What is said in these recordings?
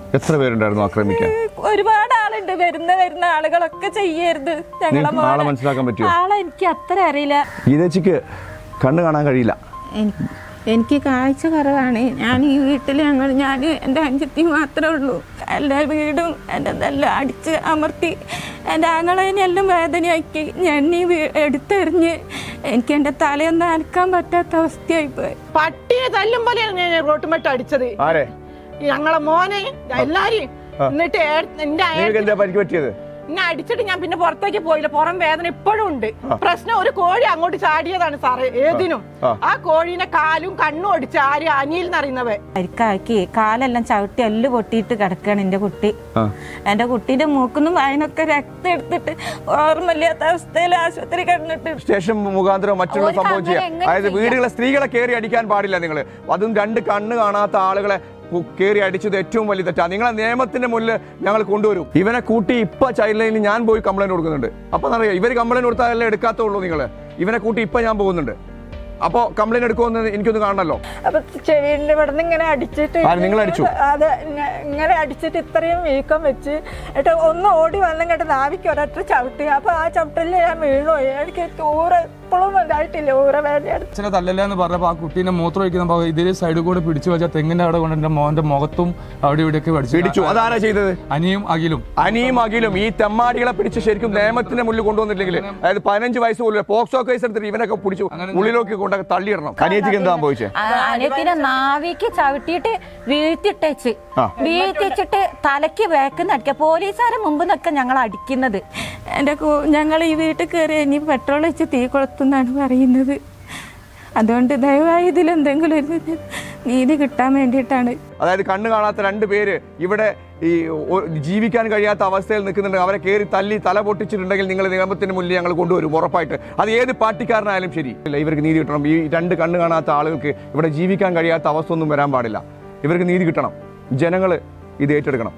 എത്ര പേരുണ്ടായിരുന്നു ആക്രമിക്കാൻ ഒരുപാട് ആളുണ്ട് വരുന്ന വരുന്ന ആളുകളൊക്കെ ചെയ്യരുത് ഞങ്ങളെ നിങ്ങൾക്ക് ആളെ മോനെ മനസ്സിലാക്കാൻ പറ്റുമോ ആളെ എനിക്ക് അത്ര അറിയില്ല ഗീതേച്ചിക്ക് കണ്ണ് കാണാൻ കഴിയില്ല എനി- എനിക്ക് കാഴ്ച കുറവാണ് ഞാൻ ഈ വീട്ടിൽ ഞങ്ങൾ ഞാൻ എൻ്റെ അഞ്ചത്തി മാത്രമേ ഉള്ളൂ എല്ലാ വീടും എൻ്റെ ഇതെല്ലാം അടിച്ച് അമർത്തി എൻ്റെ ആങ്ങളെല്ലാം വേദനയാക്കി ഞാൻ ഈ വീ- എടുത്തെറിഞ്ഞ് എനിക്ക് എൻ്റെ തലയൊന്നും അനക്കാൻ പറ്റാത്ത അവസ്ഥയായിപ്പോയി പട്ടിയെ തല്ലും പോലെയാണ് ഞാൻ റോട്ടുമെട്ട് അടിച്ചത് ആരെ ഈ ഞങ്ങളെ മോനെ എല്ലാരെയും എന്നിട്ട് ഏ- എന്റെ അയ- നിങ്ങൾക്ക് എന്താ പരിക്ക് പറ്റിയത് എന്നെ അടിച്ചിട്ട് ഞാൻ പിന്നെ പുറത്തേക്ക് പോയില്ല പുറം വേദന ഇപ്പോഴും ഉണ്ട് പ്രശ്നം ഒരു കോഴി അങ്ങോട്ട് ചാടിയതാണ് സാറേ ഏതിനും ആ. ആ കോഴീനെ കാലും കണ്ണും അടിച്ച് ആര് അനിയിൽ എന്നറിയുന്നവ പരിക്കാക്കി കാലെല്ലാം ചവിട്ടി എല്ല് പൊട്ടിയിട്ട് കിടക്കുകയാണ് എൻ്റെ കുട്ടി ആ. എൻ്റെ കുട്ടീൻ്റെ മൂക്കുന്നും വായനൊക്കെ രക്തം എടുത്തിട്ട് ഓർമ്മയില്ലാത്ത അവസ്ഥയിൽ ആശുപത്രി കിടന്നിട്ട് സ്റ്റേഷൻ മുഖാന്തരം മറ്റുള്ള അവർക്ക് സംഭവം ചെയ്യാം അങ്ങനെ എങ്ങനെ അതായത് വീടുകളെ സ്ത്രീകളെ കയറി അടിക്കാൻ പാടില്ല നിങ്ങൾ അതും രണ്ട് കണ്ണ് കാണാത്ത ആളുകളെ കു- കയറി അടിച്ചത് ഏറ്റവും വലിയ തെറ്റാ നിങ്ങളെ നിയമത്തിന്റെ മുന്നിൽ ഞങ്ങൾ കൊണ്ടുവരും ഇവനെ കൂട്ടി ഇപ്പൊ ചൈൽഡ് ലൈനിൽ ഞാൻ പോയി കംപ്ലൈന്റ് കൊടുക്കുന്നുണ്ട് അപ്പൊ അറിയാം ഇവര് കംപ്ലൈന്റ് കൊടുത്താലേ എടുക്കാത്തുള്ളൂ നിങ്ങൾ ഇവനെ കൂട്ടി ഇപ്പൊ ഞാൻ പോകുന്നുണ്ട് അപ്പോ കംപ്ലൈന്റ് എടുക്കുമെന്ന് എനിക്കൊന്ന് കാണണല്ലോ അപ്പൊ ചെവിന്റെ ഇവിടെ നിന്ന് ഇങ്ങനെ അടിച്ചിട്ട് ആര് നിങ്ങൾ അടിച്ചു? അതെ ഇങ്ങ- ഇങ്ങനെ അടിച്ചിട്ട് ഇത്രയും വീക്കം വെച്ച് എന്നിട്ട് ഒന്ന് ഓടി വന്നു കേട്ട് നാവിക്ക് ഒരൊറ്റ ചവിട്ടി അപ്പൊ ആ ചവിട്ടിൽ ഞാൻ വീണുപോയി എനിക്ക് ഊറ ഇപ്പോഴും ഇതായിട്ടില്ല ഊറ വേദന അച്ഛനെ തല്ലല്ല എന്ന് പറഞ്ഞപ്പോൾ ആ കുട്ടീനെ മൂത്രം ഒഴിക്കുന്ന ഇതിൽ സൈഡിൽ കൂടെ പിടിച്ചു വെച്ച തെങ്ങിന്റെ അവിടെ കൊണ്ട് എന്റെ മോന്റെ മുഖത്തും അവിടെ ഇവിടെയൊക്കെ പിടിച്ചു പഠിച്ചു അതാരാ ചെയ്തത് അനിയും അഖിലും അനിയും അഖിലും ഈ തെമ്മാടികളെ പിടിച്ച് ശരിക്കും നിയമത്തിന്റെ മുന്നിൽ കൊണ്ടുവന്നില്ലെങ്കിൽ അതായത് പതിനഞ്ച് വയസ്സ് പോലും പോക്സോ കേസ് എടുത്തിട്ട് ഇവനൊക്കെ പിടിച്ചു ഉള്ളിലേക്ക് കൊണ്ടൊക്കെ തള്ളിയിടണം അനിയത്തിക്ക് എന്താ സംഭവിച്ചേ അനിയത്തിനെ നാവിക്ക് ചവിട്ടിയിട്ട് വീഴ്ത്തിട്ടേച്ച് വീഴ്ത്തിച്ചിട്ട് തലയ്ക്ക് വേക്കുന്ന അടിക്കുക പോലീസുകാരെ മുമ്പ് നിന്നൊക്കെ ഞങ്ങൾ അടിക്കുന്നത് എൻ്റെ ഞങ്ങൾ ഈ വീട്ടിൽ കയറി ഇനി പെട്രോൾ വെച്ച് തീ കൊളുത്തുന്നാണ് പറയുന്നത് അതുകൊണ്ട് ദയവായി ഇതിലെന്തെങ്കിലും ഒരു നീതി കിട്ടാൻ വേണ്ടിയിട്ടാണ് അതായത് കണ്ണ് കാണാത്ത രണ്ട് പേര് ഇവിടെ ഈ ഒ- ജീവിക്കാൻ കഴിയാത്ത അവസ്ഥയിൽ നിൽക്കുന്നുണ്ട് അവരെ കയറി തല്ലി തല പൊട്ടിച്ചിട്ടുണ്ടെങ്കിൽ നിങ്ങൾ നിയമത്തിന് മുന്നിൽ ഞങ്ങൾ കൊണ്ടുവരും ഉറപ്പായിട്ട് അത് ഏത് പാർട്ടിക്കാരനായാലും ശരി ഇല്ല ഇവർക്ക് നീതി കിട്ടണം ഈ രണ്ട് കണ്ണ് കാണാത്ത ആളുകൾക്ക് ഇവിടെ ജീവിക്കാൻ കഴിയാത്ത അവസ്ഥ ഒന്നും വരാൻ പാടില്ല ഇവർക്ക് നീതി കിട്ടണം ജനങ്ങൾ ഇത് ഏറ്റെടുക്കണം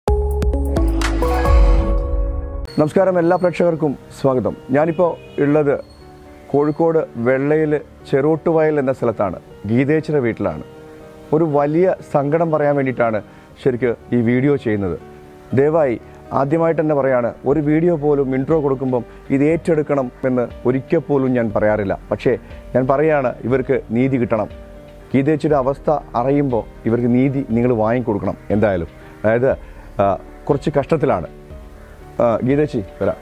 നമസ്കാരം എല്ലാ പ്രേക്ഷകർക്കും സ്വാഗതം ഞാനിപ്പോൾ ഉള്ളത് കോഴിക്കോട് വെള്ളയിൽ ചെറൂട്ടുവയൽ എന്ന സ്ഥലത്താണ് ഗീതേച്ചിയുടെ വീട്ടിലാണ് ഒരു വലിയ സങ്കടം പറയാൻ വേണ്ടിയിട്ടാണ് ശരിക്ക് ഈ വീഡിയോ ചെയ്യുന്നത് ദയവായി ആദ്യമായിട്ട് തന്നെ പറയാണ് ഒരു വീഡിയോ പോലും ഇൻട്രോ കൊടുക്കുമ്പം ഇത് ഏറ്റെടുക്കണം എന്ന് ഒരിക്കൽ പോലും ഞാൻ പറയാറില്ല പക്ഷേ ഞാൻ പറയാണ് ഇവർക്ക് നീതി കിട്ടണം ഗീതേച്ചിയുടെ അവസ്ഥ അറിയുമ്പോൾ ഇവർക്ക് നീതി നിങ്ങൾ വാങ്ങിക്കൊടുക്കണം എന്തായാലും അതായത് ആ, കുറച്ച് കഷ്ടത്തിലാണ് ആ, ഗീതേച്ചി വരാം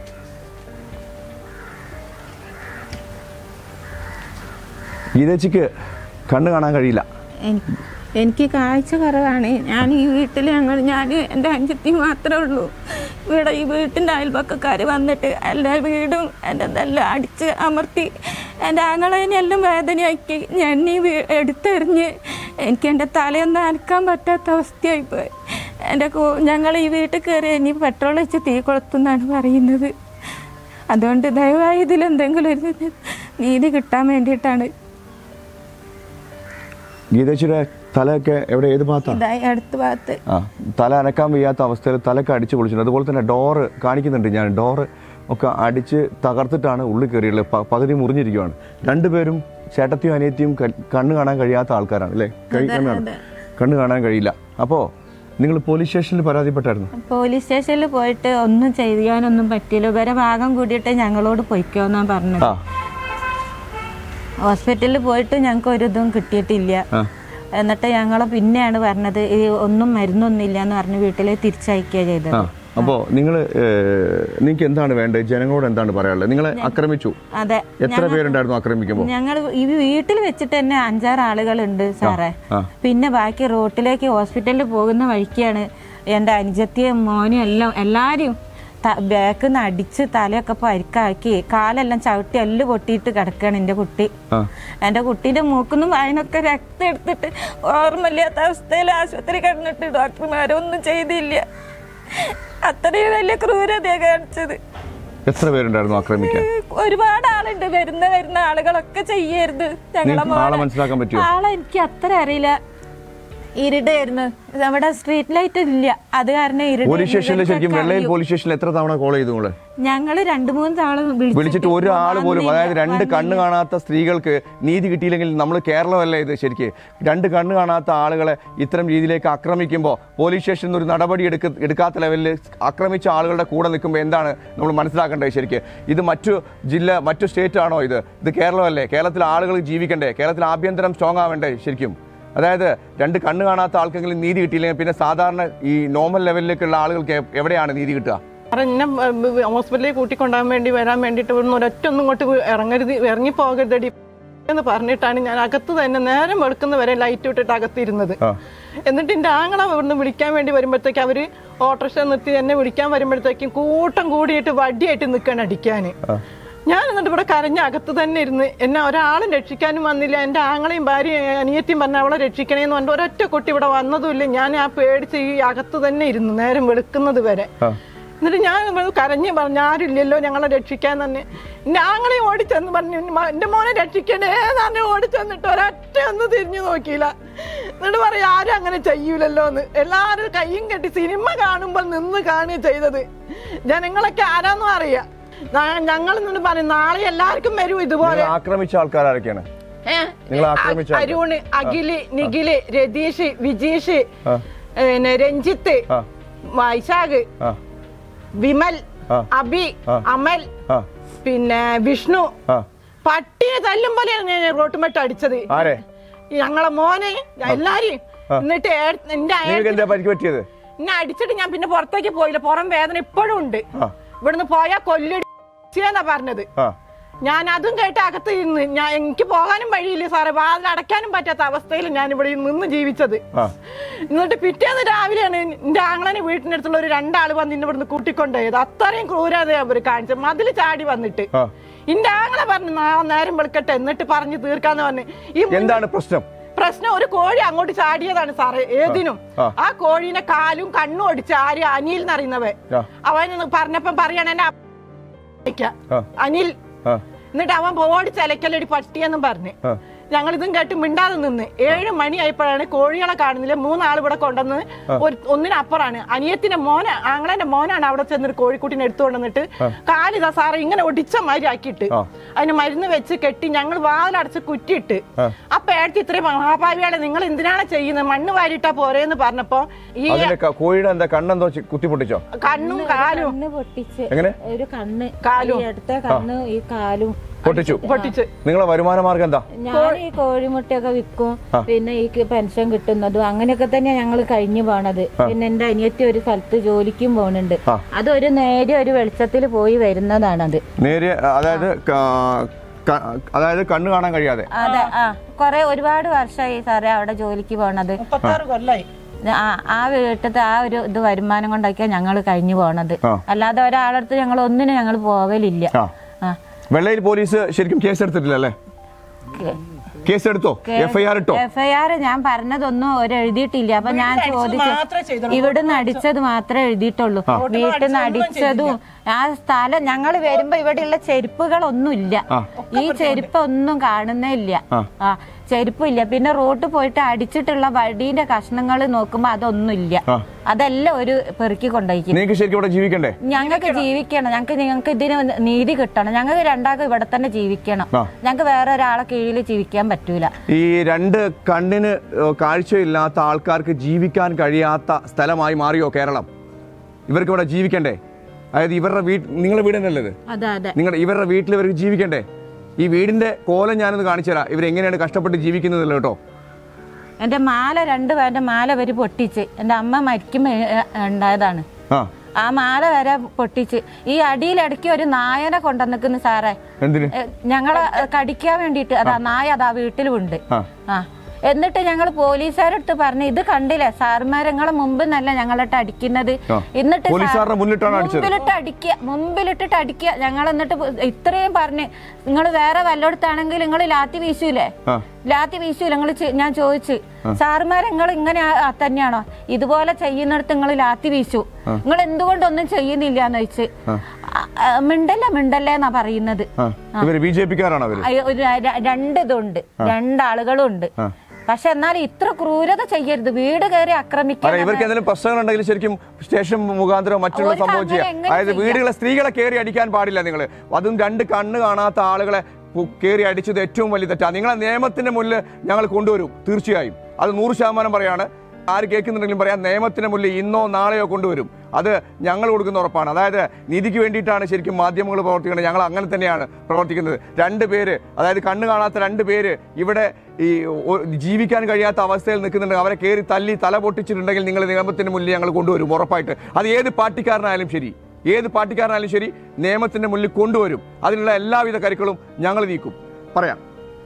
ഗീതേച്ചിക്ക് കണ്ണ് കാണാൻ കഴിയില്ല എനിക്ക് എനിക്ക് കാഴ്ച കുറവാണ് ഞാൻ ഈ വീട്ടിൽ ഞങ്ങൾ ഞാൻ എൻ്റെ അഞ്ചത്തി മാത്രമേ ഉള്ളൂ ഇവിടെ ഈ വീട്ടിൻ്റെ അയൽപക്കക്കാർ വന്നിട്ട് എല്ലാ വീടും എൻ്റെ ഇതെല്ലാം അടിച്ച് അമർത്തി എൻ്റെ ആങ്ങളെല്ലാം വേദനയാക്കി ഞാൻ ഈ വീ എടുത്തെറിഞ്ഞ് എനിക്ക് എൻ്റെ തലയൊന്നും അനക്കാൻ പറ്റാത്ത അവസ്ഥയായിപ്പോയി എൻ്റെ ഞങ്ങൾ ഈ വീട്ടിൽ കയറി ഇനി പെട്രോൾ വെച്ച് തീ കൊളുത്തുന്നാണ് പറയുന്നത് അതുകൊണ്ട് ദയവായി ഇതിലെന്തെങ്കിലും ഒരു നീതി കിട്ടാൻ വേണ്ടിയിട്ടാണ് ഗീതേച്ചിയുടെ തലയൊക്കെ എവിടെ ഏത് ഭാഗത്താണ് ഇതായി അടുത്ത ഭാഗത്ത് ആ തല അനക്കാൻ വയ്യാത്ത അവസ്ഥയിൽ തലക്ക് അടിച്ച് പൊളിച്ചിട്ടുണ്ട് അതുപോലെ തന്നെ ഡോറ് കാണിക്കുന്നുണ്ട് ഞാൻ ഡോറ് ഒക്കെ അടിച്ച് തകർത്തിട്ടാണ് ഉള്ളിൽ കയറിയുള്ളത് പ- പകുതി മുറിഞ്ഞിരിക്കുകയാണ് രണ്ടുപേരും ചേട്ടത്തിയും അനിയത്തിയും ക- കണ്ണ് കാണാൻ കഴിയാത്ത ആൾക്കാരാണ് അല്ലേ കഴി- കണ്ണ് കണ്ണ് കാണാൻ കഴിയില്ല അപ്പോൾ നിങ്ങൾ പോലീസ് സ്റ്റേഷനിൽ പരാതിപ്പെട്ടായിരുന്നു പോലീസ് സ്റ്റേഷനിൽ പോയിട്ട് ഒന്നും ചെയ്യാനൊന്നും പറ്റിയില്ല ഇവരെ ഭാഗം കൂടിയിട്ട് ഞങ്ങളോട് പൊയ്ക്കോന്നാ പറഞ്ഞത് ആ ഹോസ്പിറ്റലിൽ പോയിട്ട് ഞങ്ങൾക്ക് ഒരു ഇതും കിട്ടിയിട്ടില്ല ആ. എന്നിട്ട് ഞങ്ങൾ പിന്നെയാണ് പറഞ്ഞത് ഈ ഒന്നും മരുന്നൊന്നും ഇല്ല എന്ന് പറഞ്ഞ് വീട്ടിൽ തിരിച്ചയക്കുക ചെയ്തത് ആ അപ്പോൾ നിങ്ങൾ നിങ്ങൾക്ക് എന്താണ് വേണ്ടത് ജനങ്ങളോട് എന്താണ് പറയാനുള്ളത് നിങ്ങളെ ആക്രമിച്ചു അതെ എത്ര പേരുണ്ടായിരുന്നു ആക്രമിക്കുമ്പോൾ ഞങ്ങൾ ഈ വീട്ടിൽ വെച്ചിട്ട് തന്നെ അഞ്ചാറ് ആളുകളുണ്ട് സാറേ ആ. പിന്നെ ബാക്കി റോട്ടിലേക്ക് ഹോസ്പിറ്റലിൽ പോകുന്ന വഴിക്കാണ് എൻ്റെ അനുജത്തിയും മോനും എല്ലാം എല്ലാവരും ബാക്കിൽ നിന്ന് അടിച്ച് തലയൊക്കെ പരിക്കാക്കി കാലെല്ലാം ചവിട്ടി എല്ല് പൊട്ടിയിട്ട് കിടക്കുകയാണ് എൻ്റെ കുട്ടി ആ എൻ്റെ കുട്ടീൻ്റെ മൂക്കുന്നും വായനൊക്കെ രക്തം എടുത്തിട്ട് ഓർമ്മയില്ലാത്ത അവസ്ഥയിൽ ആശുപത്രി കിടന്നിട്ട് ഡോക്ടർമാരൊന്നും ചെയ്തില്ല അത്രയും വലിയ ക്രൂരതയാണ് കാണിച്ചത് എത്ര പേരുണ്ടായിരുന്നു ആക്രമിക്കാൻ ഒരുപാട് ആളുണ്ട് വരുന്ന വരുന്ന ആളുകളൊക്കെ ചെയ്യരുത് ഞങ്ങളെ നിങ്ങൾക്ക് ആളെ മോനെ മനസ്സിലാക്കാൻ പറ്റുമോ ആളെ എനിക്ക് അത്ര അറിയില്ല ഇരുടായിരുന്നു അവിടെ സ്ട്രീറ്റ് ലൈറ്റ് ഇല്ല അത് കാരണം ഇരുട് പോലീസ് സ്റ്റേഷനിൽ ശരിക്കും ഇവർക്ക് വെള്ളയിൽ അറിയും. പോലീസ് സ്റ്റേഷനിൽ എത്ര തവണ കോൾ ചെയ്തു നിങ്ങള് ഞങ്ങള് രണ്ടു മൂന്ന് തവണ വിളിച്ചിട്ട് ഒരാൾ പോലും വന്നില്ല, അതായത് രണ്ട് കണ്ണ് വന്നില്ല. കാണാത്ത സ്ത്രീകൾക്ക് നീതി കിട്ടിയില്ലെങ്കിൽ നമ്മൾ കേരളമല്ല ഇത് ശരിക്ക് രണ്ട് കണ്ണ് കാണാത്ത ആളുകളെ ഇത്തരം രീതിയിലേക്ക് ആക്രമിക്കുമ്പോൾ പോലീസ് സ്റ്റേഷനിൽ ഒരു നടപടി എടുക്ക എടുക്കാത്ത ലെവലിൽ ആക്രമിച്ച ആളുകളുടെ കൂടെ നിൽക്കുമ്പോൾ എന്താണ് നമ്മൾ മനസ്സിലാക്കേണ്ടത് ശരിക്ക് ഇത് മറ്റു ജില്ല മറ്റു സ്റ്റേറ്റ് ആണോ ഇത് ഇത് കേരളമല്ലേ കേരളത്തിൽ ആളുകൾ ജീവിക്കണ്ടേ കേരളത്തിൽ ആഭ്യന്തരം സ്ട്രോങ് ആവേണ്ടേ ശരിക്കും അതായത് രണ്ട് കണ്ണ് കാണാത്ത ആൾക്കെങ്കിലും നീതി കിട്ടിയില്ലെങ്കിൽ പിന്നെ സാധാരണ ഈ നോർമൽ ലെവലിലേക്കുള്ള ആളുകൾക്ക് എ- എവിടെയാണ് നീതി കിട്ടുക കാരണം എന്നെ ഹോസ്പിറ്റലിൽ കൂട്ടിക്കൊണ്ടാകാൻ വേണ്ടി വരാൻ വേണ്ടിയിട്ട് ഇവിടുന്ന് ഒരൊറ്റ ഒന്നും ഇങ്ങോട്ട് ഇറങ്ങരുത് ഇറങ്ങി പോകരുതടി എന്ന് പറഞ്ഞിട്ടാണ് ഞാൻ അകത്ത് തന്നെ നേരം വെളുക്കുന്ന വരെ ലൈറ്റ് ഇട്ടിട്ട് അകത്തിരുന്നത് ആ. എന്നിട്ട് എൻ്റെ ആങ്ങളെ ഇവിടുന്ന് വിളിക്കാൻ വേണ്ടി വരുമ്പോഴത്തേക്ക് അവര് ഓട്ടോറിക്ഷ നിർത്തി എന്നെ വിളിക്കാൻ വരുമ്പോഴത്തേക്കും കൂട്ടം കൂടിയിട്ട് വടിയായിട്ട് നിൽക്കണം അടിക്കാൻ ഞാൻ എന്നിട്ട് ഇവിടെ കരഞ്ഞ അകത്ത് തന്നെ ഇരുന്ന് എന്നെ ഒരാളും രക്ഷിക്കാനും വന്നില്ല എൻ്റെ ആങ്ങളെയും ഭാര്യയും അനിയത്തിയും പറഞ്ഞ അവളെ രക്ഷിക്കണേന്ന് പറഞ്ഞിട്ട് ഒരൊറ്റ കുട്ടി ഇവിടെ വന്നതുമില്ല ഞാൻ ആ പേടിച്ച് ഈ അകത്ത് തന്നെ ഇരുന്നു നേരം വെളുക്കുന്നത് വരെ എന്നിട്ട് ഞാൻ ഇവിടെ കരഞ്ഞ് പറഞ്ഞു ആരുമില്ലല്ലോ ഞങ്ങളെ രക്ഷിക്കാൻ തന്നെ എൻ്റെ ആങ്ങളെ ഓടിച്ചെന്ന് പറഞ്ഞു "മ- എൻ്റെ മോനെ രക്ഷിക്കണേ തന്നെ ഓടിച്ചെന്നിട്ട് ഒരൊറ്റ ഒന്ന് തിരിഞ്ഞു നോക്കിയില്ല എന്നിട്ട് പറയാം ആരും അങ്ങനെ ചെയ്യൂലല്ലോ എന്ന് എല്ലാവരും കയ്യും കെട്ടി സിനിമ കാണുമ്പോൾ നിന്ന് കാണുക ചെയ്തത് ജനങ്ങളൊക്കെ ആരാന്നും അറിയാം ഞങ്ങൾ എന്നിട്ട് പറയും നാളെ എല്ലാവർക്കും വരും ഇതുപോലെ നിങ്ങൾ ആക്രമിച്ച ആൾക്കാർ ആരൊക്കെയാണ് ഏ? നിങ്ങൾ ആക്രമിച്ച അ- അരുണ് അഖില് നിഖില് രതീഷ് വിജീഷ് ആ. പിന്നെ രഞ്ജിത്ത് ആ. വൈശാഖ് ആ വിമൽ ആ. അബി ആ. അമൽ ആ പിന്നെ വിഷ്ണു ആ പട്ടിയെ തല്ലും പോലെയാണ് ഞാൻ റോട്ടുമെട്ട് അടിച്ചത് ആരെ ഈ ഞങ്ങളെ മോനെ എല്ലാരെയും എന്നിട്ട് ഏ- എന്റെ നിങ്ങൾക്ക് അയൽ എന്താ പരിക്ക് പറ്റിയത് എന്നെ അടിച്ചിട്ട് ഞാൻ പിന്നെ പുറത്തേക്ക് പോയില്ല പുറം വേദന ഇപ്പോഴും ഉണ്ട് ആ. ഇവിടുന്ന് പോയാ കൊല്ലടിച്ചാ പറഞ്ഞത് ആ ഞാൻ അതും കേട്ട് അകത്ത് ഇരുന്ന് ഞാൻ എനിക്ക് പോകാനും വഴിയില്ല സാറേ വാതിൽ അടയ്ക്കാനും പറ്റാത്ത അവസ്ഥയിൽ ഞാൻ ഇവിടെ നിന്ന് ജീവിച്ചത് ആ എന്നിട്ട് പിറ്റേന്ന് രാവിലെയാണ് എന്റെ ആങ്ങളനെ വീട്ടിനടുത്തുള്ള ഒരു രണ്ടാള് വന്ന് ഇന്നെ ഇവിടുന്ന് കൂട്ടിക്കൊണ്ടുപോയത് അത്രയും ക്രൂരത അവർ കാണിച്ചത് മതിൽ ചാടി വന്നിട്ട് ആ. എന്റെ ആങ്ങളെ പറഞ്ഞു നാളെ നേരം വെളുക്കട്ടെ എന്നിട്ട് പറഞ്ഞു തീർക്കാന്ന് പറഞ്ഞു ഈ മുൻ- എന്താണ് പ്രശ്നം പ്രശ്നം ഒരു കോഴി അങ്ങോട്ട് ചാടിയതാണ് സാറേ ഏതിനും ആ. ആ കോഴീനെ കാലും കണ്ണും അടിച്ച് ആര് അനിൽ എന്നറിയുന്നവൻ ആ. അവൻ പറഞ്ഞപ്പം പറയാണ് എന്നെ അപ്പ- ആ. അനിൽ ആ എന്നിട്ട് അവൻ ഓടി ചലക്കലടി പട്ടിയെന്നും പറഞ്ഞ് ആ. ഞങ്ങൾ ഇതും കേട്ട് മിണ്ടാതെ നിന്ന് ഏഴ് മണിയായപ്പോഴാണ് കോഴികളെ കാണുന്നില്ല മൂന്നാൾ ഇവിടെ കൊണ്ടുവന്ന് ഒരു ഒന്നിനപ്പുറാണ് അനിയത്തിന്റെ മോന ആങ്ങളെന്റെ മോനാണ് അവിടെ ചെന്നിട്ട് കോഴിക്കുട്ടിനെ എടുത്തുകൊണ്ടുവന്നിട്ട് കാലിതാ സാറേ ഇങ്ങനെ ഒടിച്ച മാതിരി ആക്കിയിട്ട് ആ. അതിന് മരുന്ന് വെച്ച് കെട്ടി ഞങ്ങൾ വാതിലടച്ച് കുറ്റിയിട്ട് ആ. അപ്പൊ ഏടത്തി ഇത്രയും മഹാഭാവികളെ നിങ്ങൾ എന്തിനാണ് ചെയ്യുന്നത് മണ്ണ് വാരിയിട്ടാ പോരേന്ന് പറഞ്ഞപ്പോ ഈ അതിന്റെ ക- കോഴിയുടെ എന്താ കണ്ണെന്തോ ചി- കുത്തി പൊട്ടിച്ചോ കണ്ണും കാലും കണ്ണ് പൊട്ടിച്ച് എങ്ങനെ ഒരു കണ്ണ് കാലും. ഈ അടുത്ത കണ്ണ് ഈ കാലും പൊട്ടിച്ചു പൊട്ടിച്ച് നിങ്ങളെ വരുമാന മാർഗം എന്താ ഞാൻ ഈ കോഴിമുട്ടയൊക്കെ വിൽക്കും പിന്നെ ഈ പെൻഷൻ കിട്ടുന്നതും അങ്ങനെയൊക്കെ തന്നെയാ ഞങ്ങൾ കഴിഞ്ഞു പോണത് പിന്നെ എന്റെ അനിയത്തി ഒരു സ്ഥലത്ത് ജോലിക്കും പോകുന്നുണ്ട് ആ. അതൊരു നേരിയ ഒരു വെളിച്ചത്തിൽ പോയി വരുന്നതാണത് നേരെ അതായത് ക- ക- അതായത് കണ്ണ് കാണാൻ കഴിയാതെ അതെ ആ കൊറേ ഒരുപാട് വർഷമായി സാറേ അവിടെ ജോലിക്ക് പോണത് മുപ്പത്താറ് കൊല്ലായി ആ ആ വീട്ടിലത്തെ ആ ഒരു ഇത് വരുമാനം കൊണ്ടൊക്കെയാ ഞങ്ങൾ കഴിഞ്ഞു പോണത് ആ. അല്ലാതെ ഒരാളടുത്ത് ഞങ്ങൾ ഒന്നിനും ഞങ്ങൾ പോകലില്ല ആ ആ വെള്ളയിൽ പോലീസ് ശരിക്കും കേസ് എടുത്തിട്ടില്ല അല്ലേ കേസ് എടുത്തോ എഫ്ഐആർ ഇട്ടോ എഫ്ഐആർ ഞാൻ പറഞ്ഞതൊന്നും ഒരു എഴുതിയിട്ടില്ല അപ്പൊ ഞാൻ ചോദിച്ചു ഇവിടുന്ന് അടിച്ചത് മാത്രമേ എഴുതിയിട്ടുള്ളൂ വീട്ടിൽ നിന്ന് അടിച്ചതും ആ സ്ഥലം ഞങ്ങൾ വരുമ്പോ ഇവിടെയുള്ള ചെരുപ്പുകളൊന്നുമില്ല ഈ ചെരുപ്പ് ഒന്നും കാണുന്നേ ഇല്ല ആ ചെരുപ്പില്ല പിന്നെ റോഡ് പോയിട്ട് അടിച്ചിട്ടുള്ള വടീന്റെ കഷ്ണങ്ങൾ നോക്കുമ്പോ അതൊന്നുമില്ല ആ. അതെല്ലാം ഒരു പെറുക്കി കൊണ്ടുപോയി നിങ്ങൾക്ക് ശരിക്കും ഇവിടെ ജീവിക്കണ്ടേ ഞങ്ങൾക്ക് ജീവിക്കണം ഞങ്ങൾക്ക് ഞങ്ങൾക്ക് ഇതിന് നീതി കിട്ടണം ഞങ്ങൾക്ക് രണ്ടാൾക്കും ഇവിടെ തന്നെ ജീവിക്കണം ആ. ഞങ്ങൾക്ക് വേറെ ഒരാളെ കീഴിൽ ജീവിക്കാൻ പറ്റൂല ഈ രണ്ട് കണ്ണിന് ഏഹ്, കാഴ്ചയില്ലാത്ത ആൾക്കാർക്ക് ജീവിക്കാൻ കഴിയാത്ത സ്ഥലമായി മാറിയോ കേരളം ഇവർക്ക് ഇവിടെ ജീവിക്കണ്ടേ അതായത് ഇവരുടെ വീട് നിങ്ങളുടെ വീട് തന്നെയല്ലേ ഇത് അതെ അതെ നിങ്ങളുടെ ഇവരുടെ വീട്ടിൽ ഇവർക്ക് ജീവിക്കണ്ടേ ഈ വീടിന്റെ കോലം ഞാനൊന്ന് കാണിച്ചു തരാം ഇവരെങ്ങനെയാണ് കഷ്ടപ്പെട്ട് ജീവിക്കുന്നതല്ലോ കേട്ടോ എന്റെ മാല രണ്ട് പേരുടെ മാല വരെ പൊട്ടിച്ച് എന്റെ അമ്മ മരിക്കുമ്പോ ഏ- ഉണ്ടായതാണ് ആ ആ മാല വരെ പൊട്ടിച്ച് ഈ അടിയിലിടയ്ക്ക് ഒരു നായനെ കൊണ്ടുവന്നിക്കുന്നു സാറേ എന്തിന് ഏ, ഞങ്ങളെ ഏ, കടിക്കാൻ വേണ്ടിയിട്ട് അതാ നായ അതാ വീട്ടിലുണ്ട് ആ. ആ എന്നിട്ട് ഞങ്ങൾ പോലീസുകാരെടുത്ത് പറഞ്ഞു ഇത് കണ്ടില്ലേ സാറുമാർ നിങ്ങളെ മുമ്പ് നല്ല ഞങ്ങളിട്ട് അടിക്കുന്നത് ആ. എന്നിട്ട് സാർ- പോലീസുകാരുടെ മുന്നിലിട്ടാണ് അടിച്ചത്? മുമ്പിലിട്ട് അടിക്കുക മുമ്പിലിട്ടിട്ട് അടിക്കുക ഞങ്ങൾ എന്നിട്ട് ഇത്രയും പറഞ്ഞ് നിങ്ങൾ വേറെ വല്ലയിടത്താണെങ്കിൽ നിങ്ങൾ ലാത്തി വീശൂലേ ആ. ലാത്തി വീശൂല നിങ്ങൾ ഞാൻ ചോദിച്ചു സാറുമാർ നിങ്ങൾ ഇങ്ങനെ ആ- ആ തന്നെയാണോ ഇതുപോലെ ചെയ്യുന്നിടത്ത് നിങ്ങൾ ലാത്തി വീശു നിങ്ങൾ എന്തുകൊണ്ടൊന്നും ചെയ്യുന്നില്ല എന്ന് ചോദിച്ച് ആ, ആ, മിണ്ടല്ല മിണ്ടല്ലേ എന്നാ പറയുന്നത് ആ ഇവര് ബി ജെ പിക്കാരാണ് അവര് അയ്യോ, ഒരു ര- രണ്ട് ഇതുണ്ട് രണ്ടാളുകളും ഉണ്ട് പക്ഷെ എന്നാൽ ഇത്ര ക്രൂരത ചെയ്യരുത് വീട് കയറി ആക്രമിക്കാൻ അല്ല ഇവർക്ക് എന്തെങ്കിലും പ്രശ്നങ്ങൾ ഉണ്ടെങ്കിൽ ശരിക്കും സ്റ്റേഷൻ മുഖാന്തരം മറ്റുള്ള അവർക്ക് സംഭവം ചെയ്യാം അങ്ങനെ എങ്ങനെ അതായത് ചെയ്യാം? വീടുകളെ സ്ത്രീകളെ കയറി അടിക്കാൻ പാടില്ല നിങ്ങൾ അതും രണ്ട് കണ്ണ് കാണാത്ത ആളുകളെ പു- കയറി അടിച്ചത് ഏറ്റവും വലിയ തെറ്റാണ് നിങ്ങളെ നിയമത്തിന്റെ മുന്നിൽ ഞങ്ങൾ കൊണ്ടുവരും തീർച്ചയായും അത് നൂറ് ശതമാനം പറയാണ് ആര് കേൾക്കുന്നുണ്ടെങ്കിലും പറയാം നിയമത്തിന്റെ മുന്നിൽ ഇന്നോ നാളെയോ കൊണ്ടുവരും അത് ഞങ്ങൾ കൊടുക്കുന്ന ഉറപ്പാണ് അതായത് നീതിക്ക് വേണ്ടിയിട്ടാണ് ശരിക്കും മാധ്യമങ്ങൾ പ്രവർത്തിക്കുന്നത് ഞങ്ങൾ അങ്ങനെ തന്നെയാണ് പ്രവർത്തിക്കുന്നത് രണ്ട് പേര് അതായത് കണ്ണ് കാണാത്ത രണ്ട് പേര് ഇവിടെ ഈ ഒ- ജീവിക്കാൻ കഴിയാത്ത അവസ്ഥയിൽ നിൽക്കുന്നുണ്ട് അവരെ കയറി തല്ലി തല പൊട്ടിച്ചിട്ടുണ്ടെങ്കിൽ നിങ്ങൾ നിയമത്തിന്റെ മുന്നിൽ ഞങ്ങൾ കൊണ്ടുവരും ഉറപ്പായിട്ട് അത് ഏത് പാർട്ടിക്കാരനായാലും ശരി ഏത് പാർട്ടിക്കാരനായാലും ശരി നിയമത്തിന്റെ മുന്നിൽ കൊണ്ടുവരും അതിനുള്ള എല്ലാവിധ കരുക്കളും ഞങ്ങൾ നീക്കും പറയാം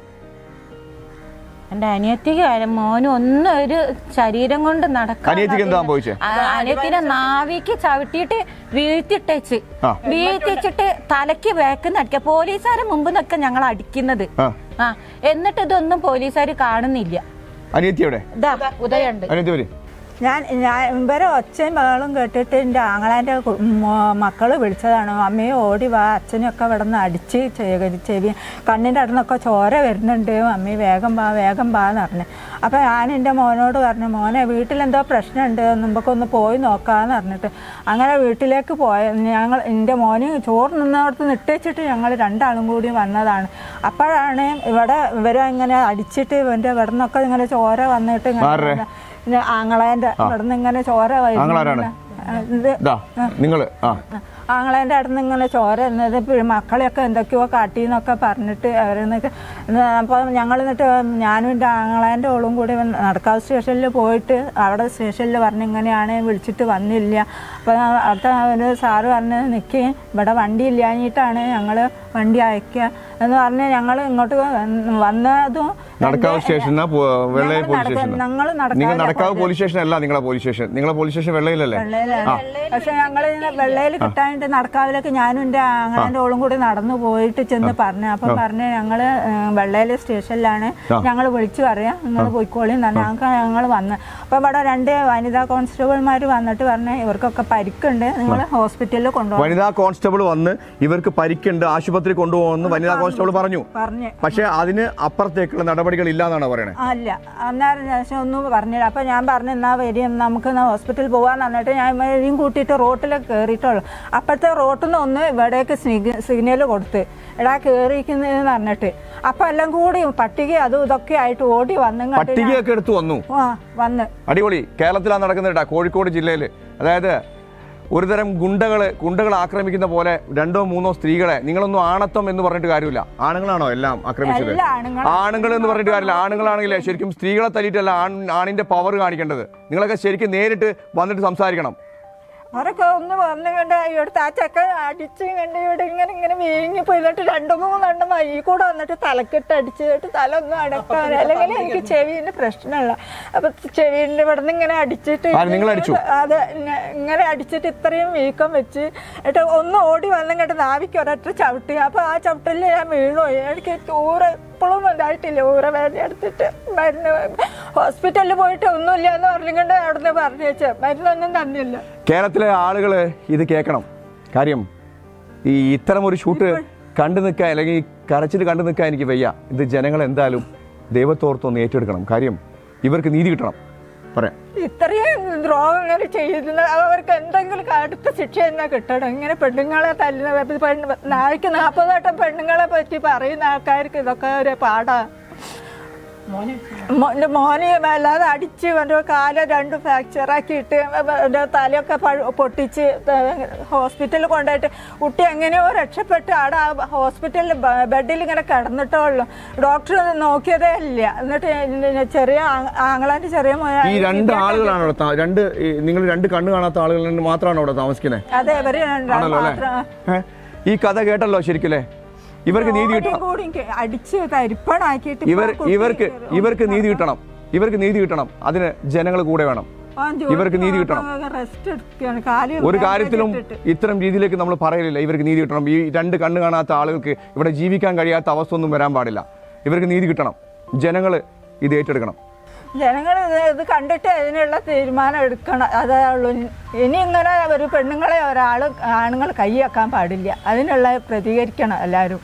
എന്റെ അനിയത്തിക്ക് ആയാലും മോനും ഒന്നും ഒരു ശരീരം കൊണ്ട് നടക്കാൻ അനിയത്തിക്ക് എന്താ സംഭവിച്ചേ? ആ, അനിയത്തിന്റെ നാവിക്ക് ചവിട്ടിയിട്ട് വീഴ്ത്തിട്ടേച്ച് ആ. വീഴ്ത്തിച്ചിട്ട് തലയ്ക്ക് വേക്കുന്ന അടിക്കുക പോലീസുകാരെ മുമ്പ് നിന്നൊക്കെ ഞങ്ങൾ അടിക്കുന്നത് ആ ആ എന്നിട്ട് ഇതൊന്നും പോലീസുകാർ കാണുന്നില്ല അനിയത്തി എവിടെ ഇതാ ഉദയുണ്ട് അനിയത്തി വരും ഞാൻ ഞാൻ ഇവരെ ഒച്ചയും ബഹളും കേട്ടിട്ട് എൻ്റെ ആങ്ങളാൻ്റെ മക്കൾ വിളിച്ചതാണ് അമ്മയെ ഓടി വാ അച്ഛനൊക്കെ ഇവിടെ നിന്ന് അടിച്ച് ചെവി ചെവി കണ്ണിൻ്റെ അടുന്നൊക്കെ ചോര വരുന്നുണ്ട് മമ്മി വേഗം വാ വേഗം വാ എന്ന് പറഞ്ഞു അപ്പോൾ ഞാൻ എൻ്റെ മോനോട് പറഞ്ഞു മോനെ വീട്ടിലെന്തോ പ്രശ്നമുണ്ട് നമുക്കൊന്ന് പോയി നോക്കാമെന്ന് പറഞ്ഞിട്ട് അങ്ങനെ വീട്ടിലേക്ക് പോയ ഞങ്ങൾ എൻ്റെ മോന് ചോറ് നിന്നവിടത്ത് നിട്ടേച്ചിട്ട് ഞങ്ങൾ രണ്ടാളും കൂടി വന്നതാണ് അപ്പോഴാണ് ഇവിടെ ഇവരെ ഇങ്ങനെ അടിച്ചിട്ട് ഇവൻ്റെ ഇവിടെ നിന്നൊക്കെ ഇങ്ങനെ ചോര വന്നിട്ട് ആരുടെ? ഇങ്ങനെ പിന്നെ ആങ്ങളേന്റെ ഇവിടുന്ന് ഇങ്ങനെ ചോര വരുന്നു. ആങ്ങളാരാണ്? ആ, ഇത് ഇതാ നിങ്ങള് ആ ആങ്ങളേന്റെ അടുത്ത് ഇങ്ങനെ ചോര എന്നത് മക്കളെയൊക്കെ എന്തൊക്കെയോ കാട്ടിന്നൊക്കെ പറഞ്ഞിട്ട് അവരെന്നൊക്കെ അപ്പോൾ ഞങ്ങൾ എന്നിട്ട് ഞാനും എൻ്റെ ആങ്ങളേൻ്റെ ഓളും കൂടി നടക്കാവ് സ്റ്റേഷനിൽ പോയിട്ട് അവിടെ സ്റ്റേഷനിൽ പറഞ്ഞ് ഇങ്ങനെയാണ് വിളിച്ചിട്ട് വന്നില്ല അപ്പോൾ അടുത്ത ഒരു സാറ് പറഞ്ഞ് നിൽക്കി ഇവിടെ വണ്ടി ഇല്ലാഞ്ഞിട്ടാണ് ഞങ്ങൾ വണ്ടി അയക്കുക എന്ന് പറഞ്ഞ് ഞങ്ങൾ ഇങ്ങോട്ട് വന്ന് വന്നതും നടക്കാവ് സ്റ്റേഷൻ വെള്ളയിൽ ഞങ്ങൾ പോലീസ് നടക്ക- സ്റ്റേഷൻ ഞങ്ങൾ നടക്കാവ് നിങ്ങൾ നടക്കാവ് പോലീസ് സ്റ്റേഷൻ അല്ല നിങ്ങളെ പോലീസ് സ്റ്റേഷൻ നിങ്ങളെ പോലീസ് സ്റ്റേഷൻ വെള്ളയിലല്ലേ വെള്ളയിലാണ് പക്ഷെ ഞങ്ങൾ വെള്ളയിൽ കിട്ടാനായിട്ട് നടക്കാവിലേക്ക് ഞാനും എൻ്റെ ആങ്ങളെൻ്റെ ഓളും കൂടി നടന്നു പോയിട്ട് ചെന്ന് പറഞ്ഞു അപ്പം പറഞ്ഞ് ഞങ്ങൾ വെള്ളയിൽ സ്റ്റേഷനിലാണ് ഞങ്ങൾ വിളിച്ചു പറയാം നിങ്ങൾ പോയിക്കോളി തന്നെ ഞങ്ങൾക്ക് ഞങ്ങൾ വന്ന് അപ്പം ഇവിടെ രണ്ട് വനിതാ കോൺസ്റ്റബിൾമാർ വന്നിട്ട് പറഞ്ഞ് ഇവർക്കൊക്കെ പരിക്കുണ്ട് നിങ്ങൾ ഹോസ്പിറ്റലിൽ കൊണ്ടുപോകും വനിതാ കോൺസ്റ്റബിൾ വന്ന് ഇവർക്ക് പരിക്കുണ്ട് ആശുപത്രി കൊണ്ടുപോകുമെന്ന് വനിതാ കോൺസ്റ്റബിൾ പറഞ്ഞു പറഞ്ഞ് പക്ഷെ അതിന് അപ്പുറത്തേക്കുള്ള നടപടികൾ ഇല്ലാന്നാണ് പറയണേ അല്ല അന്നേരം ശേഷം ഒന്നും പറഞ്ഞില്ല അപ്പം ഞാൻ പറഞ്ഞു എന്നാ വരി നമുക്ക് എന്നാ ഹോസ്പിറ്റലിൽ പോകാന്ന് പറഞ്ഞിട്ട് ഞാൻ വരിയും കൂട്ടിയിട്ട് റോട്ടിൽ കയറിയിട്ടുള്ളൂ അപ്പോഴത്തെ റോട്ടിൽ നിന്ന് ഒന്ന് ഇവിടേക്ക് സിഗ്നൽ കൊടുത്ത് എടാ കയറിയിരിക്കുന്നതെന്ന് പറഞ്ഞിട്ട് അപ്പം എല്ലാം കൂടി പട്ടിക അതും ഇതൊക്കെ ആയിട്ട് ഓടി വന്നും കണ്ട് ഞാൻ- പട്ടികയൊക്കെ എടുത്തു വന്നു ആ വന്ന് അടിപൊളി കേരളത്തിലാണ് നടക്കുന്നത് കേട്ടോ കോഴിക്കോട് ജില്ലയിൽ അതായത് ഒരുതരം ഗുണ്ടകള് ഗുണ്ടകൾ ആക്രമിക്കുന്ന പോലെ രണ്ടോ മൂന്നോ സ്ത്രീകളെ നിങ്ങളൊന്നും ആണത്വം എന്ന് പറഞ്ഞിട്ട് കാര്യമില്ല ആണുങ്ങളാണോ എല്ലാം ആക്രമിച്ചത് എല്ലാ ആണുങ്ങളും ആണുങ്ങൾ എന്ന് പറഞ്ഞിട്ട് കാര്യമില്ല ആണുങ്ങളാണെങ്കിലേ ശരിക്കും സ്ത്രീകളെ തല്ലിയിട്ടല്ല ആൺ ആണിന്റെ പവർ കാണിക്കേണ്ടത് നിങ്ങളൊക്കെ ശരിക്കും നേരിട്ട് വന്നിട്ട് സംസാരിക്കണം അവരൊക്കെ ഒന്ന് വന്നു കണ്ട് ഇവിടുത്തെ ആ ചക്ക അടിച്ച് കണ്ട് ഇവിടെ ഇങ്ങനെ ഇങ്ങനെ വീങ്ങി പോയി എന്നിട്ട് രണ്ടു മൂന്നെണ്ണം ഈ കൂടെ വന്നിട്ട് തലക്കിട്ട് അടിച്ച് എന്നിട്ട് തല ഒന്നും അടക്കാൻ അല്ലെങ്കിൽ എനിക്ക് ചെവിന്റെ പ്രശ്നമല്ല അപ്പൊ ചെവിന്റെ ഇവിടെ നിന്ന് ഇങ്ങനെ അടിച്ചിട്ട് ആര് നിങ്ങൾ അടിച്ചു? അതെ ഇങ്ങ- ഇങ്ങനെ അടിച്ചിട്ട് ഇത്രയും വീക്കം വെച്ച് എന്നിട്ട് ഒന്ന് ഓടി വന്നു കേട്ട് നാവിക്ക് ഒരൊറ്റ ചവിട്ടി അപ്പൊ ആ ചവിട്ടലിൽ ഞാൻ വീണുപോയി എനിക്ക് ഊര ഇപ്പോഴും ഇതായിട്ടില്ല ഊര വേദന എടുത്തിട്ട് മരുന്ന് ഹോസ്പിറ്റലിൽ പോയിട്ട് ഒന്നുമില്ല എന്ന് പറഞ്ഞുകൊണ്ട് അവിടുന്ന് പറഞ്ഞു വെച്ചാൽ മരുന്നൊന്നും തന്നില്ല കേരളത്തിലെ ആളുകൾ ഇത് കേൾക്കണം കാര്യം ഈ ഇത്തരം ഒരു ഷൂട്ട് കണ്ടു നിൽക്കാൻ അല്ലെങ്കിൽ കരച്ചിൽ കണ്ടു നിൽക്കാൻ എനിക്ക് വയ്യ ഇത് ജനങ്ങൾ എന്തായാലും ദൈവത്തോർത്തൊന്ന് ഏറ്റെടുക്കണം കാര്യം ഇവർക്ക് നീതി കിട്ടണം പറയാം ഇത്രയും ദ്രോഹം ഇങ്ങനെ ചെയ്യുന്ന അവർക്ക് എന്തെങ്കിലും അടുത്ത ശിക്ഷ എന്നാ കിട്ടണം ഇങ്ങനെ പെണ്ണുങ്ങളെ തല്ലുന്ന പെണ്ണ് നാളേക്ക് നാൽപ്പത് വട്ടം പെണ്ണുങ്ങളെ പറ്റി പറയുന്ന ആൾക്കാർക്ക് ഇതൊക്കെ ഒരു പാടാ മോ- എൻ്റെ മോനെ വല്ലാതെ അടിച്ച് എൻ്റെ കാല് രണ്ട് ഫ്രാക്ചർ ആക്കിയിട്ട് എൻ്റെ തലയൊക്കെ പഴു- പൊട്ടിച്ച് ഹോസ്പിറ്റലിൽ കൊണ്ടുപോയിട്ട് കുട്ടി എങ്ങനെയോ രക്ഷപ്പെട്ട് അവിടെ ആ ഹോസ്പിറ്റലിൽ ബെഡിൽ ഇങ്ങനെ കിടന്നിട്ടേ ഉള്ളൂ ഡോക്ടർ നോക്കിയതേ ഇല്ല എന്നിട്ട് എൻ്റെ ചെറിയ ആ- ആങ്ങളാൻ്റെ ചെറിയ മോനെ ഈ രണ്ട് ആളുകളാണ് അവിടെ താ- രണ്ട് ഈ നിങ്ങൾ രണ്ട് കണ്ണ് കാണാത്ത ആളുകൾ മാത്രമാണ് അവിടെ താമസിക്കുന്നത് അതെ ഇവര് രണ്ടാളും ആണല്ലോ അല്ലേ മാത്രം ഏ? ഈ കഥ കേട്ടല്ലോ ശരിക്കല്ലേ ഇവർക്ക് നീതി കിട്ടണം കൂടി കൂടി അടിച്ച് തരിപ്പണാക്കിയിട്ട് ഇവർ ഇവർക്ക് ഇവർക്ക് നീതി കിട്ടണം ഇവർക്ക് നീതി കിട്ടണം അതിന് ജനങ്ങൾ കൂടെ വേണം ഇവർക്ക് നീതി കിട്ടണം. റെസ്റ്റ് എടുക്കുകയാണ് കാല് ഒരു കാര്യത്തിലും ഇത്തരം രീതിയിലേക്ക് നമ്മൾ പറയലില്ല ഇവർക്ക് നീതി കിട്ടണം ഈ രണ്ട് കണ്ണ് കാണാത്ത ആളുകൾക്ക് ഇവിടെ ജീവിക്കാൻ കഴിയാത്ത അവസ്ഥ ഒന്നും വരാൻ പാടില്ല ഇവർക്ക് നീതി കിട്ടണം ജനങ്ങൾ ഇത് ഏറ്റെടുക്കണം ജനങ്ങൾ ഇത് കണ്ടിട്ട് അതിനുള്ള തീരുമാനം എടുക്കണം അതേ ഉള്ളൂ ഇനി ഇങ്ങനെ ഒരു പെണ്ണുങ്ങളെ ഒരാൾ ആണുങ്ങൾ കൈയാക്കാൻ പാടില്ല അതിനുള്ള പ്രതികരിക്കണം എല്ലാവരും